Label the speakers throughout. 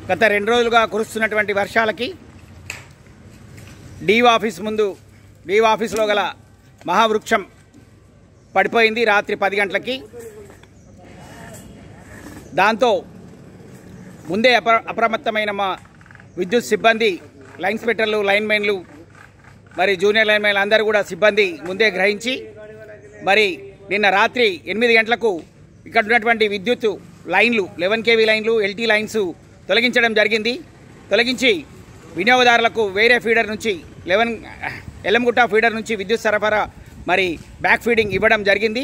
Speaker 1: గత రెండు రోజులుగా కురుస్తున్నటువంటి వర్షాలకి డీవ్ ఆఫీస్ ముందు డీవ్ ఆఫీస్లో గల మహావృక్షం పడిపోయింది రాత్రి పది గంటలకి దాంతో ముందే అప్ర అప్రమత్తమైన మా విద్యుత్ సిబ్బంది లైన్ స్పెట్టర్లు లైన్ మెన్లు మరి జూనియర్ లైన్ మెన్లు అందరూ కూడా సిబ్బంది ముందే గ్రహించి మరి నిన్న రాత్రి ఎనిమిది గంటలకు ఇక్కడ ఉన్నటువంటి విద్యుత్ లైన్లు లెవెన్ కేవీ లైన్లు ఎల్టీ లైన్స్ తొలగించడం జరిగింది తొలగించి వినియోగదారులకు వేరే ఫీడర్ నుంచి లెవెన్ ఎల్లంగుట్ట ఫీడర్ నుంచి విద్యుత్ సరఫరా మరి బ్యాక్ ఫీడింగ్ ఇవ్వడం జరిగింది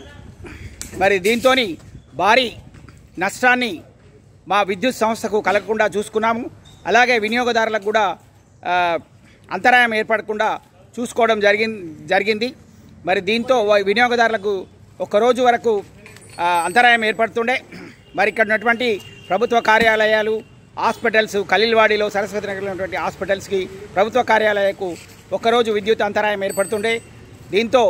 Speaker 1: మరి దీంతో భారీ నష్టాన్ని మా విద్యుత్ సంస్థకు కలగకుండా చూసుకున్నాము అలాగే వినియోగదారులకు కూడా ఆ, అంతరాయం ఏర్పడకుండా చూసుకోవడం జరిగింది జరిగింది మరి దీంతో వా- వినియోగదారులకు ఒక రోజు వరకు ఆ, అంతరాయం ఏర్పడుతుండే మరి ఇక్కడ ఉన్నటువంటి ప్రభుత్వ కార్యాలయాలు హాస్పిటల్స్ కలీల్వాడిలో సరస్వతి నగర్లో ఉన్నటువంటి హాస్పిటల్స్కి ప్రభుత్వ కార్యాలయాలకు ఒకరోజు విద్యుత్ అంతరాయం ఏర్పడుతుండే దీంతో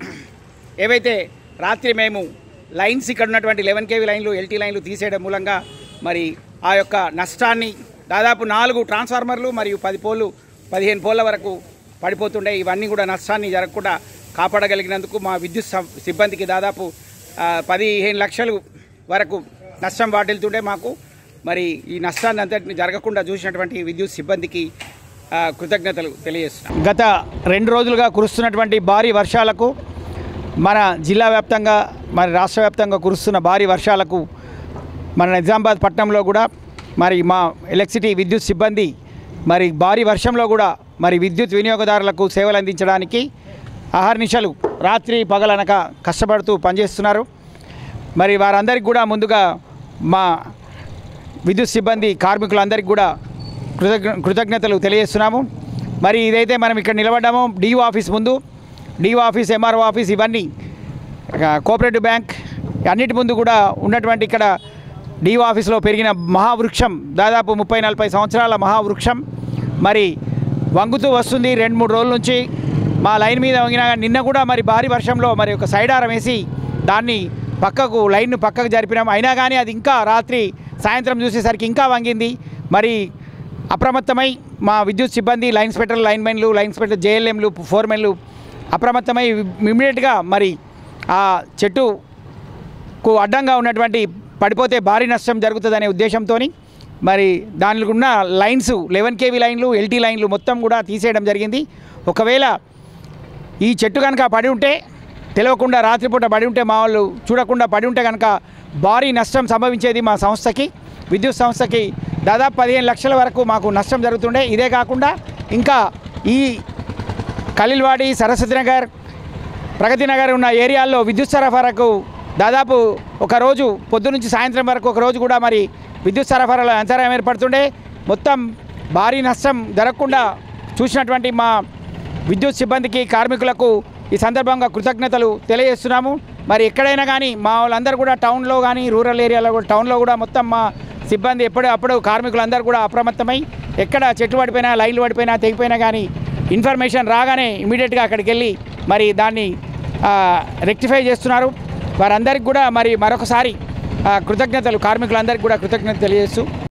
Speaker 1: ఏవైతే రాత్రి మేము లైన్స్ ఇక్కడ ఉన్నటువంటి లెవెన్ కేవీ లైన్లు ఎల్టీ లైన్లు తీసేయడం మూలంగా మరి ఆ యొక్క నష్టాన్ని దాదాపు నాలుగు ట్రాన్స్ఫార్మర్లు మరియు పది పోళ్ళు పదిహేను పోళ్ళ వరకు పడిపోతుండే ఇవన్నీ కూడా నష్టాన్ని జరగకుండా కాపాడగలిగినందుకు మా విద్యుత్ సం- సిబ్బందికి దాదాపు ఆ, పదిహేను లక్షలు వరకు నష్టం వాటిల్తుండే మాకు మరి ఈ నష్టాన్ని అంతటిని జరగకుండా చూసినటువంటి విద్యుత్ సిబ్బందికి ఆ, కృతజ్ఞతలు తెలియజేస్తున్నాం గత రెండు రోజులుగా కురుస్తున్నటువంటి భారీ వర్షాలకు మన జిల్లా వ్యాప్తంగా మరి రాష్ట్ర వ్యాప్తంగా కురుస్తున్న భారీ వర్షాలకు మన నిజామాబాద్ పట్టణంలో కూడా మరి మా ఎలక్ట్రిసిటీ విద్యుత్ సిబ్బంది మరి భారీ వర్షంలో కూడా మరి విద్యుత్ వినియోగదారులకు సేవలు అందించడానికి అహర్నిశలు రాత్రి పగలనక కష్టపడుతూ పనిచేస్తున్నారు మరి వారందరికీ కూడా ముందుగా మా విద్యుత్ సిబ్బంది కార్మికులందరికీ కూడా కృతజ్ఞ కృతజ్ఞతలు తెలియజేస్తున్నాము మరి ఇదైతే మనం ఇక్కడ నిలబడ్డాము డిఓ ఆఫీస్ ముందు డిఓ ఆఫీస్ ఎంఆర్ఓ ఆఫీస్ ఇవన్నీ ఆ, కోఆపరేటివ్ బ్యాంక్ అన్నిటి ముందు కూడా ఉన్నటువంటి ఇక్కడ డిఓ ఆఫీస్లో పెరిగిన మహావృక్షం దాదాపు ముప్పై నలభై సంవత్సరాల మహావృక్షం మరి వంగుతూ వస్తుంది రెండు మూడు రోజుల నుంచి మా లైన్ మీద వంగిన నిన్న కూడా మరి భారీ వర్షంలో మరి ఒక సైడ్ ఆరం వేసి దాన్ని పక్కకు లైన్ను పక్కకు జరిపినాం అయినా కానీ అది ఇంకా రాత్రి సాయంత్రం చూసేసరికి ఇంకా వంగింది మరి అప్రమత్తమై మా విద్యుత్ సిబ్బంది లైన్ స్పెటర్ లైన్ మెన్లు లైన్ స్పెటర్ జేఎల్ఎంలు ఫోర్మెన్లు అప్రమత్తమై ఇమ్మీడియట్గా మరి ఆ చెట్టుకు అడ్డంగా ఉన్నటువంటి పడిపోతే భారీ నష్టం జరుగుతుందనే ఉద్దేశంతో మరి దానిలో ఉన్న లైన్స్ లెవెన్ కేవీ లైన్లు ఎల్టీ లైన్లు మొత్తం కూడా తీసేయడం జరిగింది ఒకవేళ ఈ చెట్టు కనుక పడి ఉంటే తెలియకుండా రాత్రిపూట పడి ఉంటే మా వాళ్ళు చూడకుండా పడి ఉంటే కనుక భారీ నష్టం సంభవించేది మా సంస్థకి విద్యుత్ సంస్థకి దాదాపు పదిహేను లక్షల వరకు మాకు నష్టం జరుగుతుండే ఇదే కాకుండా ఇంకా ఈ ఖలీల్వాడి సరస్వతి నగర్ ప్రగతి నగర్ ఉన్న ఏరియాల్లో విద్యుత్ సరఫరాకు దాదాపు ఒక రోజు పొద్దు నుంచి సాయంత్రం వరకు ఒక రోజు కూడా మరి విద్యుత్ సరఫరాలో అంతరాయం ఏర్పడుతుండే మొత్తం భారీ నష్టం జరగకుండా చూసినటువంటి మా విద్యుత్ సిబ్బందికి కార్మికులకు ఈ సందర్భంగా కృతజ్ఞతలు తెలియజేస్తున్నాము మరి ఎక్కడైనా కానీ మా వాళ్ళందరూ కూడా టౌన్లో కానీ రూరల్ ఏరియాలో కూడా టౌన్లో కూడా మొత్తం మా సిబ్బంది ఎప్పుడు అప్పుడు కార్మికులందరూ కూడా అప్రమత్తమై ఎక్కడ చెట్లు పడిపోయినా లైన్లు పడిపోయినా తెగిపోయినా కానీ ఇన్ఫర్మేషన్ రాగానే ఇమీడియట్గా అక్కడికి వెళ్ళి మరి దాన్ని రెక్టిఫై చేస్తున్నారు వారందరికీ కూడా మరి మరొకసారి ఆ, కృతజ్ఞతలు కార్మికులందరికీ కూడా కృతజ్ఞతలు తెలియజేస్తూ